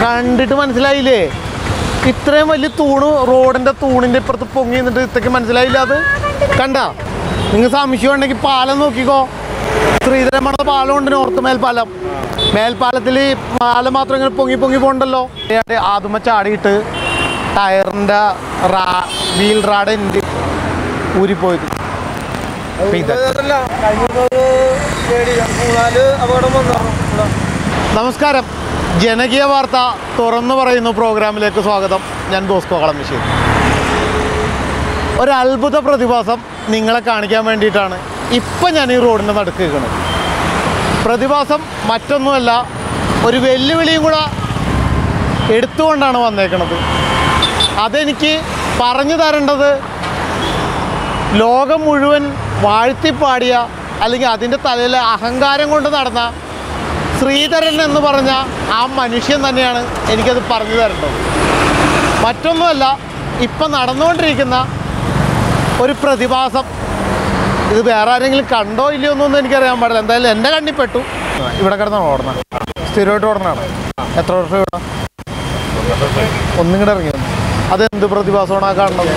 കണ്ടിട്ട് മനസ്സിലായില്ലേ ഇത്രയും വലിയ തൂണ് റോഡിന്റെ തൂണിന്റെ ഇപ്പുറത്ത് പൊങ്ങി നിന്നിട്ട് ഇത്രയ്ക്ക് മനസ്സിലായില്ല അത് കണ്ട നിങ്ങൾ സംശയം ഉണ്ടെങ്കിൽ പാലം നോക്കിക്കോ ശ്രീധരമണ പാലമുണ്ട് നോർത്ത് മേൽപ്പാലം മേൽപ്പാലത്തിൽ പാലം മാത്രം ഇങ്ങനെ പൊങ്ങി പൊങ്ങി പോകണ്ടല്ലോ ആദ്യമ ചാടിയിട്ട് ടയറിന്റെ റാ വീൽ റാഡ് എൻ്റെ ഊരിപ്പോയത് അപ്പൊ ഇത് അതല്ല, കഴിഞ്ഞ ദിവസം ഒരു പേടി, രണ്ട് മൂന്നാല് അപകടം വന്നതാണ് ഇവിടെ. നമസ്കാരം ജനകീയ വാർത്ത തുറന്നു പറയുന്ന പ്രോഗ്രാമിലേക്ക് സ്വാഗതം ഞാൻ ബോസ്കോ കളമശ്ശേരി ഒരു അത്ഭുത പ്രതിഭാസം നിങ്ങളെ കാണിക്കാൻ വേണ്ടിയിട്ടാണ് ഇപ്പം ഞാൻ ഈ റോഡിൻ്റെ നടുക്ക് നിൽക്കുന്നത് പ്രതിഭാസം മറ്റൊന്നുമല്ല ഒരു വെല്ലുവിളിയും കൂടെ എടുത്തുകൊണ്ടാണ് വന്നേക്കുന്നത് അതെനിക്ക് പറഞ്ഞു തരേണ്ടത് ലോകം മുഴുവൻ വാഴ്ത്തിപ്പാടിയ അല്ലെങ്കിൽ അതിൻ്റെ തലയിലെ അഹങ്കാരം കൊണ്ട് നടന്ന ശ്രീധരൻ എന്ന് പറഞ്ഞ ആ മനുഷ്യൻ തന്നെയാണ് എനിക്കത് പറഞ്ഞു തരേണ്ടത് മറ്റൊന്നുമല്ല ഇപ്പം നടന്നുകൊണ്ടിരിക്കുന്ന ഒരു പ്രതിഭാസം ഇത് വേറെ ആരെങ്കിലും കണ്ടോ ഇല്ലയോ എന്നൊന്നും എനിക്കറിയാൻ പാടില്ല എന്തായാലും എൻ്റെ കണ്ണിൽ പെട്ടു ഇവിടെ കിടന്നാണ് ഓടണം സ്ഥിരമായിട്ട് ഓടണാണ് എത്ര വർഷം ഇവിടെ ഒന്നും കൂടെ ഇറങ്ങി വന്നു അതെന്ത് പ്രതിഭാസമാണ് ആ കാണുന്നത്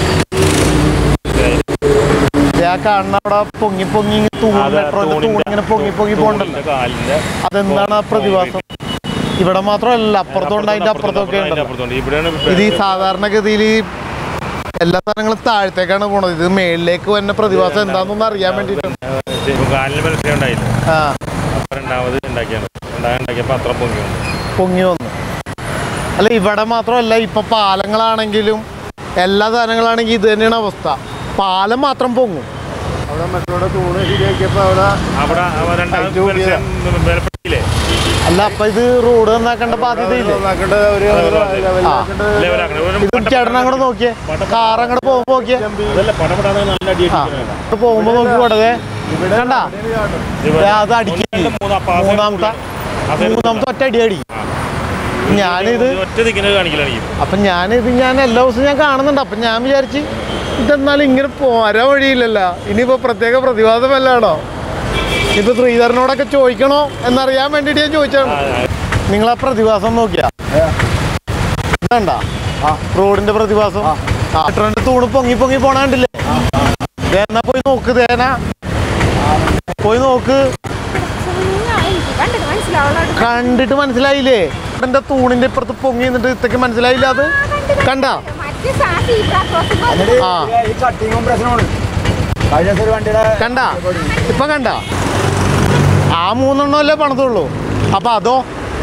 ദേ ആ കാണുന്ന അവിടെ പൊങ്ങി പൊങ്ങി ഇങ്ങനെ തൂണ് മെട്രോന്റെ തൂണ് ഇങ്ങനെ പൊങ്ങി പൊങ്ങി പോകണ്ടല്ലോ കാലിന്റെ അതെന്താണ് ആ പ്രതിഭാസം ഇവിടെ മാത്രമല്ല അപ്പുറത്തുണ്ട് അതിന്റെ അപ്പുറത്തൊക്കെ ഉണ്ടല്ലോ അപ്പുറത്തുണ്ട് ഇവിടെയാണ് ഇത് ഈ സാധാരണഗതിയിൽ ഈ എല്ലാ സ്ഥലങ്ങളും താഴത്തേക്കാണ് പോണത് ഇത് മേളിലേക്ക് വരുന്ന പ്രതിഭാസം എന്താണെന്നൊന്ന് അറിയാൻ വേണ്ടിയിട്ടാണ് ഇപ്പൊ കാലിന് മനസ്സിലായി ഉണ്ടായില്ല ആ അപ്പൊ രണ്ടാമത് ഉണ്ടാക്കിയാണ് രണ്ടാമത് ഉണ്ടാക്കിയപ്പോ അത്ര പൊങ്ങി വന്നു പൊങ്ങി വന്നു അല്ല ഇവിടെ മാത്രമല്ല ഇപ്പൊ പാലങ്ങളാണെങ്കിലും എല്ലാ സാധനങ്ങളാണെങ്കിലും ഇത് തന്നെയാണ് അവസ്ഥ പാലം മാത്രം പൊങ്ങും അവിടെ മെട്രോയുടെ തൂണ് ശരിയാക്കിയപ്പോ അവിടെ അവിടെ അവ രണ്ടാമത് അയച്ചു നോക്കിയതാ. മനസ്സിലായി- ബലപ്പെട്ടില്ലേ അല്ല അപ്പൊ ഇത് റോഡ് നന്നാക്കേണ്ട ബാധ്യതയില്ലേ നന്നാക്കേണ്ട ഒരു ലെവലാക്കേണ്ട ലെവലാക്കണം ഒരു ഇത് ചേട്ടൻ അങ്ങോട്ട് നോക്കിയേ കാർ അങ്ങോട്ട് പോകുമ്പോ നോക്കിയേ അതല്ല പടപടാതെ നല്ല അടി ആ അടിക്കുന്നത് അങ്ങോട്ട് പോകുമ്പോ നോക്കി പോടതേ കണ്ട അത് അടിക്കില്ല മൂന്നാമത്തെ മൂന്നാമത്തെ ഒറ്റ അടി അടി ഞാനിത് ഒറ്റ ദിക്കിനെ കാണിക്കലാണെങ്കിൽ അപ്പം ഞാനിത് ഞാൻ എല്ലാ ദിവസവും ഞാൻ കാണുന്നുണ്ട് അപ്പം ഞാൻ വിചാരിച്ച് ഇതെന്നാലും ഇങ്ങനെ പോരാ വഴിയില്ലല്ലോ ഇനിയിപ്പോൾ പ്രത്യേക പ്രതിവാദമല്ലാണോ ഇപ്പൊ ശ്രീധരനോടൊക്കെ ചോദിക്കണോ എന്നറിയാൻ വേണ്ടിയിട്ട് ഞാൻ ചോദിച്ചാണ് നിങ്ങളാ പ്രതിഭാസം നോക്കിയാ വേണ്ട റോഡിന്റെ പ്രതിഭാസം ആ ട്രെൻഡ് തൂണ് പൊങ്ങി പൊങ്ങി പോണ കണ്ടില്ലേ ദേ എന്നാ പോയി നോക്ക് തേന പോയി നോക്ക് എനിക്ക് കണ്ടത് മനസ്സിലാവുള്ളൂ കണ്ടിട്ട് മനസ്സിലായില്ലേ എന്റെ തൂണിന്റെ ഇപ്പുറത്ത് പൊങ്ങി നിന്നിട്ട് ഇത്രയ്ക്ക് മനസ്സിലായില്ല അത് കണ്ട മറ്റേ സാ സീബ്ര ക്രോസിംഗ് ആ ഈ കട്ടിങ്ങും പ്രശ്നമാണ് കഴിഞ്ഞ ദിവസം ഒരു വണ്ടിയുടെ കണ്ട ഇപ്പൊ കണ്ട ആ മൂന്നെണ്ണമല്ലേ പണിതുള്ളൂ അപ്പൊ അതോ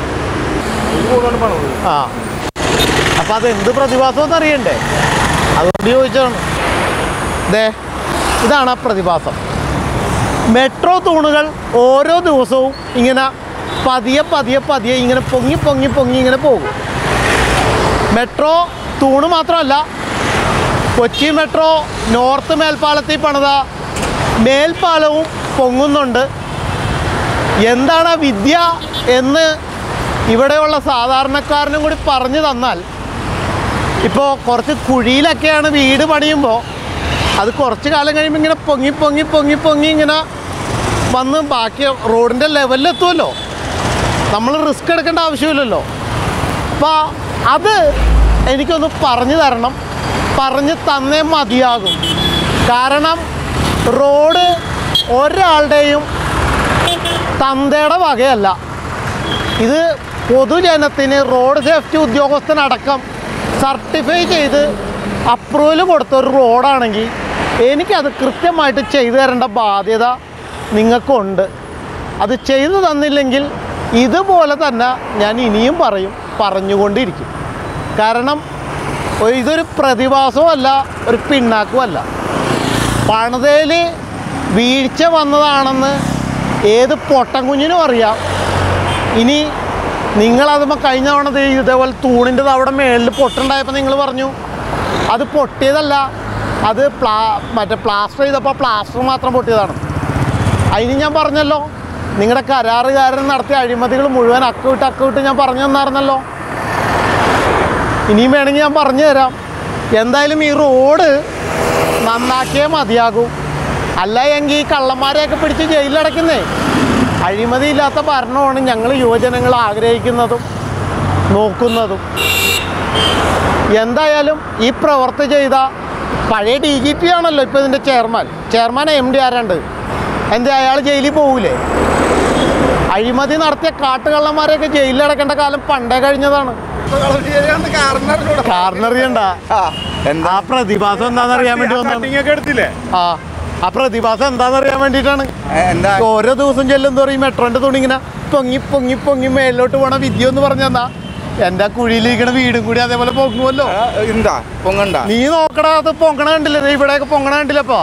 ആ അപ്പൊ അത് എന്ത് പ്രതിഭാസം അറിയണ്ടേ അതുകൊണ്ട് ചോദിച്ചാണ് ദേ ഇതാണ് ആ പ്രതിഭാസം മെട്രോ തൂണുകൾ ഓരോ ദിവസവും ഇങ്ങനെ പതിയെ പതിയെ പതിയെ ഇങ്ങനെ പൊങ്ങി പൊങ്ങി പൊങ്ങി ഇങ്ങനെ പോകും മെട്രോ തൂണ് മാത്രമല്ല കൊച്ചി മെട്രോ നോർത്ത് മേൽപ്പാലത്തിൽ പണിത മേൽപ്പാലവും പൊങ്ങുന്നുണ്ട് എന്താണ് ആ വിദ്യ എന്ന് ഇവിടെയുള്ള സാധാരണക്കാരനും കൂടി പറഞ്ഞു തന്നാൽ ഇപ്പോൾ കുറച്ച് കുഴിയിലൊക്കെയാണ് വീട് പണിയുമ്പോൾ അത് കുറച്ച് കാലം കഴിയുമ്പോൾ ഇങ്ങനെ പൊങ്ങി പൊങ്ങി പൊങ്ങി പൊങ്ങി ഇങ്ങനെ വന്ന് ബാക്കി റോഡിൻ്റെ ലെവലിലെത്തുമല്ലോ നമ്മൾ റിസ്ക് എടുക്കേണ്ട ആവശ്യമില്ലല്ലോ അപ്പോൾ അത് എനിക്കൊന്ന് പറഞ്ഞു തരണം പറഞ്ഞ് തന്നേ മതിയാകും കാരണം റോഡ് ഒരാളുടെയും തന്തയുടെ വകയല്ല ഇത് പൊതുജനത്തിന് റോഡ് സേഫ്റ്റി ഉദ്യോഗസ്ഥനടക്കം സർട്ടിഫൈ ചെയ്ത് അപ്രൂവൽ കൊടുത്ത ഒരു റോഡാണെങ്കിൽ എനിക്കത് കൃത്യമായിട്ട് ചെയ്തു തരേണ്ട ബാധ്യത നിങ്ങൾക്കുണ്ട് അത് ചെയ്തു തന്നില്ലെങ്കിൽ ഇതുപോലെ തന്നെ ഞാൻ ഇനിയും പറയും പറഞ്ഞുകൊണ്ടിരിക്കും കാരണം ഒരു- ഇതൊരു പ്രതിഭാസവും അല്ല ഒരു പിണ്ണാക്കും അല്ല പണിതയിൽ വീഴ്ച വന്നതാണെന്ന് ഏത് പൊട്ടൻ കുഞ്ഞിനും അറിയാം ഇനി നിങ്ങളതുമ്പോൾ കഴിഞ്ഞ തവണ ദേ ഇതേപോലെ തൂണിൻ്റെ അവിടെ മേളിൽ പൊട്ടുണ്ടായപ്പോൾ നിങ്ങൾ പറഞ്ഞു അത് പൊട്ടിയതല്ല അത് പ്ലാ മറ്റേ പ്ലാസ്റ്റർ ചെയ്തപ്പോൾ പ്ലാസ്റ്റർ മാത്രം പൊട്ടിയതാണ് അതിന് ഞാൻ പറഞ്ഞല്ലോ നിങ്ങളുടെ കരാറുകാരൻ നടത്തിയ അഴിമതികൾ മുഴുവൻ അക്കവിട്ട് അക്കവിട്ട് ഞാൻ പറഞ്ഞു തന്നായിരുന്നല്ലോ ഇനിയും വേണമെങ്കിൽ ഞാൻ പറഞ്ഞു തരാം എന്തായാലും ഈ റോഡ് നന്നാക്കിയേ മതിയാകൂ അല്ല എങ്കിൽ ഈ കള്ളന്മാരെയൊക്കെ പിടിച്ച് ജയിലിലടയ്ക്കുന്നേ അഴിമതിയില്ലാത്ത ഭരണമാണ് ഞങ്ങൾ യുവജനങ്ങൾ ആഗ്രഹിക്കുന്നതും നോക്കുന്നതും എന്തായാലും ഈ പ്രവർത്തി ചെയ്ത പഴയ ഡി ജി പി ആണല്ലോ ഇപ്പോൾ ഇതിൻ്റെ ചെയർമാൻ ചെയർമാൻ എം ഡി ആരാണ്ട് എന്താ അയാൾ ജയിലിൽ പോകൂലേ അഴിമതി നടത്തിയ കാട്ടുകള്ളന്മാരെയൊക്കെ ജയിലിൽ അടക്കേണ്ട കാലം പണ്ടേ കഴിഞ്ഞതാണ് കാരണറിയണ്ട എന്താ ആ പ്രതിഭാസം എന്താണെന്ന് അറിയാൻ വേണ്ടി വന്നാണ് കട്ടിങ് ഒക്കെ എടുത്തില്ലേ ആ ആ പ്രതിഭാസം എന്താണെന്ന് അറിയാൻ വേണ്ടിയിട്ടാണ് ഏ, എന്താ ഓരോ ദിവസം ചെല്ലും തോറും ഈ മെട്രോന്റെ തുണി ഇങ്ങനെ പൊങ്ങി പൊങ്ങി പൊങ്ങി മേലോട്ട് പോണ വിദ്യ എന്ന് പറഞ്ഞാ എന്റെ ആ കുഴിയിലിരിക്കണ വീടും കൂടി അതേപോലെ പൊങ്ങുമല്ലോ ആ, എന്താ പൊങ്ങണ്ട നീ നോക്കടാ അത് പൊങ്ങണ കണ്ടില്ലേ ദേ ഇവിടെയൊക്കെ പൊങ്ങണ കണ്ടില്ലപ്പോ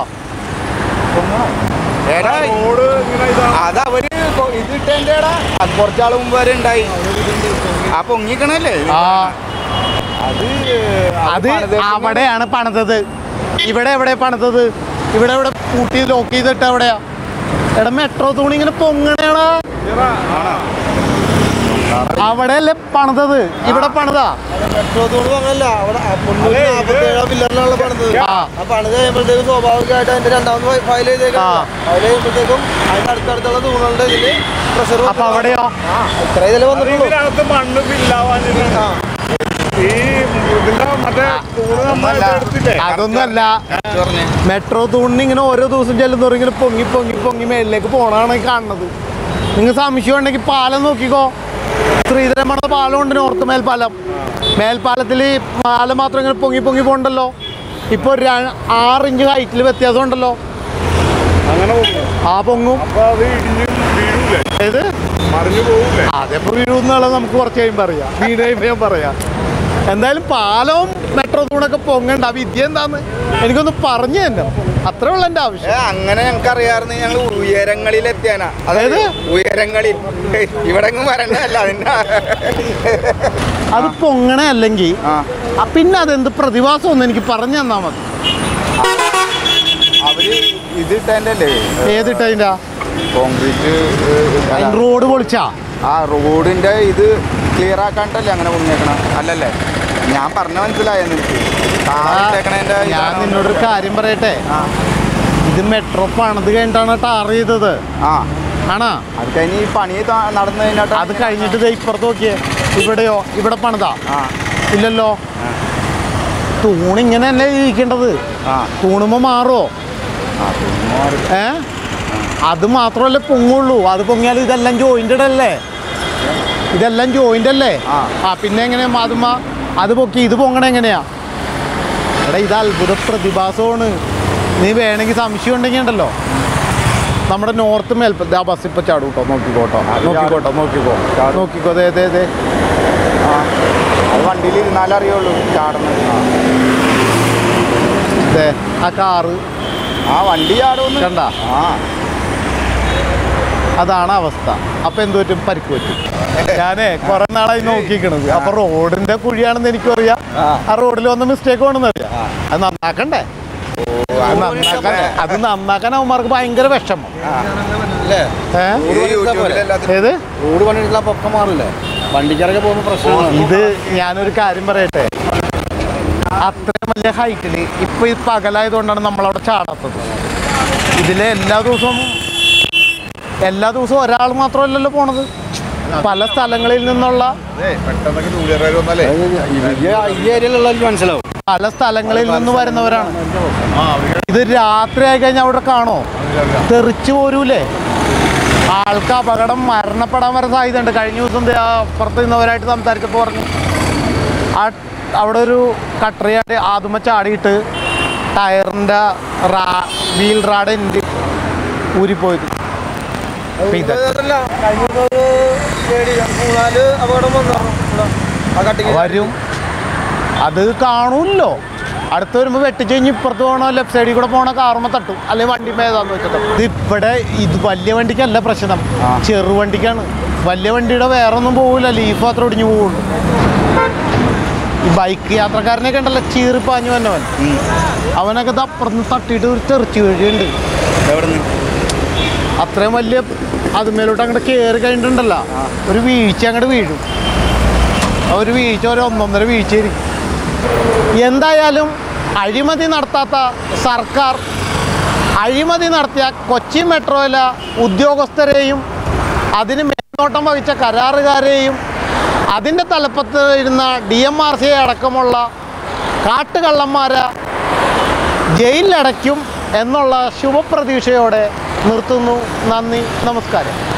ഏടാ റോഡ് ഇങ്ങനെ ഇതാ അത് അവര് കൊ- ഇത് ഇട്ടേന്റെടാ അത് കുറച്ചാള് മുമ്പ് വരെ ഉണ്ടായി ആ പൊങ്ങിക്കണല്ലേ ആ അത് അത് പണിതേക്കുന്ന- അവിടെയാണ് പണിതത് ഇവിടെ എവിടെ പണിതത് ഇവിടെ ഇവിടെ കൂട്ടി ലോക്ക് ചെയ്തിട്ട് എവിടെയാ എടാ മെട്രോ തൂണി ഇങ്ങനെ പൊങ്ങണേടാ ആണോ? അവിടെ അല്ലേ പണിതത് ഇവിടെ പണിതാ മെട്രോ തൂണ് പറഞ്ഞല്ല അവിടെ മുന്നൂറ്റി നാൽപ്പത്തി ഏഴാം പില്ലറിലാണ് പണിതത് ആ. ആ പണിത് കഴിയുമ്പോഴത്തേക്കും സ്വാഭാവികമായിട്ട് അതിന്റെ രണ്ടാമത് ഫയൽ ചെയ്തേക്കാം ആ. ഫയൽ ചെയ്യുമ്പോഴത്തേക്കും അതിന്റെ അടുത്തടുത്തുള്ള തൂണുകളുടെ ഇതില് പ്രഷർ അപ്പൊ അവിടെയോ ഇത്ര ഇതിൽ വന്നിട്ടുള്ളൂ ഇതിനകത്ത് മണ്ണ് ഫില്ലാവാനില്ല ആ. ഈ ഇതിന്റെ മറ്റേ തൂണ് നമ്മൾ എടുത്തില്ലേ അതൊന്നുമല്ല ഇത് പറഞ്ഞേ. മെട്രോ തൂണിന് ഇങ്ങനെ ഓരോ ദിവസം ചെല്ലുന്നവരും ഇങ്ങനെ പൊങ്ങി പൊങ്ങി പൊങ്ങി മേലിലേക്ക് പോണാണ് ഈ കാണുന്നത് നിങ്ങൾ സംശയം ഉണ്ടെങ്കിൽ പാലം നോക്കിക്കോ ശ്രീധരൻ പണിത പാലം ഉണ്ട് നോർത്ത് മേൽപ്പാലം മേൽപ്പാലത്തിൽ പാലം മാത്രം ഇങ്ങനെ പൊങ്ങി പൊങ്ങി പോകണ്ടല്ലോ ഇപ്പോൾ ഒരു ര- ആറ് ഇഞ്ച് ഹൈറ്റിൽ വ്യത്യാസം ഉണ്ടല്ലോ അങ്ങനെ പോകും ആ പൊങ്ങും അപ്പൊ അത് ഇടിഞ്ഞ് വീഴൂലേ ഏത് മറിഞ്ഞു പോകൂലേ അതെപ്പോൾ വീഴുന്നുള്ളത് നമുക്ക് കുറച്ച് കഴിയുമ്പോൾ അറിയാം വീട് കഴിയുമ്പോൾ ഞാൻ പറയാം എന്തായാലും പാലവും മെട്രോ തൂണൊക്കെ പൊങ്ങണ്ട ആ വിദ്യ എന്താന്ന് എനിക്കൊന്ന് പറഞ്ഞു തന്നെ അത്രേ ഉള്ളൂ എൻ്റെ ഏ, ആവശ്യം അങ്ങനെ ഞങ്ങൾക്ക് അറിയാറുണ്ട് ഞങ്ങൾ ഉയരങ്ങളിൽ എത്തിയാനാ അതായത്? ഉയരങ്ങളിൽ ഇവിടെ വരണ്ടല്ല അതിന്റെ അത് പൊങ്ങണേ അല്ലെങ്കിൽ ആ പിന്നെ അതെന്ത് പ്രതിഭാസം ഒന്ന് എനിക്ക് പറഞ്ഞു തന്നാൽ മതി അവര് ഇത് ഇട്ടതിന്റെ അല്ലേ ഏതിട്ടതിൻ്റെ കോൺക്രീറ്റ് റോഡ് പൊളിച്ചാ ആ റോഡിന്റെ ഇത് ക്ലിയർ ആക്കാണ്ടല്ലേ അങ്ങനെ പൊങ്ങിയേക്കണ അല്ലല്ലേ ഞാൻ പറഞ്ഞ മനസ്സിലായോ നിനക്ക് ആ, താഴത്തേക്കണേന്റെ ഞാൻ ഇതാണോ? നിന്നോടൊരു കാര്യം പറയട്ടെ ആ ഇത് മെട്രോ പണിത് കഴിഞ്ഞിട്ടാണ് ടാർ ചെയ്തത് ആ ആണാ അത് കഴിഞ്ഞ് ഈ പണി ത- നടന്നു കഴിഞ്ഞാട്ട് അത് കഴിഞ്ഞിട്ട് ദേ ഇപ്പുറത്ത് നോക്കിയേ ഇവിടെയോ ഇവിടെ പണിതാ ആ ഇല്ലല്ലോ ആ. തൂണിങ്ങനെ അല്ലേ ഇരിക്കേണ്ടത് ആ തൂണുമ്പോൾ മാറുമോ ആ പിന്നെ മാറി. ഏ അത് മാത്രമല്ലേ പൊങ്ങുള്ളൂ അത് പൊങ്ങിയാൽ ഇതെല്ലാം ജോയിൻറ്റഡ് അല്ലേ ഇതെല്ലാം ജോയിൻ്റ് അല്ലേ ആ. ആ പിന്നെ എങ്ങനെയാ മാതുമ്മ അത് പൊക്കി ഇത് പൊങ്ങണ എങ്ങനെയാ എടാ ഇത് അത്ഭുത പ്രതിഭാസമാണ് നീ വേണമെങ്കിൽ സംശയം ഉണ്ടെങ്കിൽ ഉണ്ടല്ലോ നമ്മുടെ നോർത്ത് മേൽപ്പ ആ ബസ് ഇപ്പൊ ചാടും കേട്ടോ നോക്കിക്കോട്ടോ നോക്കിക്കോട്ടോ നോക്കിക്കോ ചാടും. നോക്കിക്കോ ദേ ദേ ദേ ആ അത് വണ്ടിയിൽ ഇരുന്നാലേ അറിയുള്ളൂ ചാടുന്നത് ആ. ദേ ആ കാറ് ആ വണ്ടി ചാടുമെന്ന് കണ്ട ആ അതാണ് അവസ്ഥ അപ്പൊ എന്ത് പറ്റും പരിക്ക് പറ്റും ഞാനേ കുറെ നാളായി നോക്കിക്കണത് അപ്പൊ റോഡിന്റെ കുഴിയാണെന്ന് എനിക്കറിയാം ആ. ആ റോഡിൽ വന്ന മിസ്റ്റേക്ക് വേണമെന്ന് അറിയാം അത് നന്നാക്കണ്ടേ അത് നന്നാക്കാൻ അത് നന്നാക്കാൻ അവന്മാർക്ക് ഭയങ്കര വിഷമം അല്ലേ ഏ ഇത് യൂട്യൂബിൽ എല്ലാത്തിനും ഏത് റോഡ് പണിയിട്ടുള്ള പൊക്കം മാറില്ലേ വണ്ടിക്കിറങ്ങി പോകുമ്പോൾ പ്രശ്നമാണ് ഇത് ഞാനൊരു കാര്യം പറയട്ടെ അത്രയും വലിയ ഹൈറ്റിൽ ഇപ്പൊ ഈ പകലായതുകൊണ്ടാണ് നമ്മളവിടെ ചാടാത്തത് ഇതിലെ എല്ലാ ദിവസവും എല്ലാ ദിവസവും ഒരാൾ മാത്രമല്ലല്ലോ പോണത് പല സ്ഥലങ്ങളിൽ നിന്നുള്ള പെട്ടെന്നൊക്കെ ടൂലർ വന്നല്ലേ ഈ ഏരിയയിലുള്ളവർക്ക് മനസ്സിലാവും പല സ്ഥലങ്ങളിൽ നിന്ന് വരുന്നവരാണ് ഇത് രാത്രി ആയി കഴിഞ്ഞാൽ അവിടെ കാണോ തെറിച്ചു പോരൂലേ ആൾക്ക് അപകടം മരണപ്പെടാൻ വരെ സാധ്യതയുണ്ട് കഴിഞ്ഞ ദിവസം ദേ ആ അപ്പുറത്ത് നിന്നവരായിട്ട് സംസാരിച്ചപ്പോൾ പറഞ്ഞു ആ അവിടെ ഒരു കട്ടറിയാട് ആദ്യമ ചാടിയിട്ട് ടയറിൻ്റെ റാ വീൽ റാഡ് എൻ്റെ ഊരിപ്പോയത് അപ്പൊ ഇത് അതല്ല കഴിഞ്ഞ ദിവസം ഒരു പേടി മൂന്നാല് അപകടം വന്നു ഇവിടെ ആ കട്ടിങ് വരും അത് കാണൂല്ലോ അടുത്ത് വരുമ്പോൾ വെട്ടിച്ച് കഴിഞ്ഞ് ഇപ്പുറത്ത് പോകണോ ലെഫ്റ്റ് സൈഡിൽ കൂടെ പോകണ കാറുമ്പോൾ തട്ടും അല്ലെങ്കിൽ വണ്ടി ഏതാന്ന് വെച്ചിട്ട് ഇത് ഇവിടെ ഇത് വലിയ വണ്ടിക്കല്ല പ്രശ്നം ചെറുവണ്ടിക്കാണ് വലിയ വണ്ടിയുടെ വേറെ ഒന്നും പോകില്ല ലീഫ് മാത്രം ഒടിഞ്ഞു പോവുള്ളൂ ഈ ബൈക്ക് യാത്രക്കാരനെയൊക്കെ ഉണ്ടല്ലോ ചീറിപ്പാഞ്ഞു വന്നവൻ അവനൊക്കെ ഇത് അപ്പുറത്ത് തട്ടിയിട്ട് ഒരു തെറിച്ച് വീഴുന്നുണ്ട് എവിടുന്ന് അത്രയും വലിയ അതുമേലോട്ട് അങ്ങോട്ട് കയറി കഴിഞ്ഞിട്ടുണ്ടല്ലോ ഒരു വീഴ്ച അങ്ങോട്ട് വീഴും ആ ഒരു വീഴ്ച ഒരു ഒന്നൊന്നര വീഴ്ചയായിരിക്കും എന്തായാലും അഴിമതി നടത്താത്ത സർക്കാർ അഴിമതി നടത്തിയ കൊച്ചി മെട്രോയിലെ ഉദ്യോഗസ്ഥരെയും അതിന് മേൽനോട്ടം വഹിച്ച കരാറുകാരെയും അതിൻ്റെ തലപ്പത്ത് ഇരുന്ന ഡി എം ആർ സി അടക്കമുള്ള കാട്ടുകള്ളന്മാരെ ജയിലിലടയ്ക്കും എന്നുള്ള ശുഭപ്രതീക്ഷയോടെ നിർത്തുന്നു നന്ദി നമസ്കാരം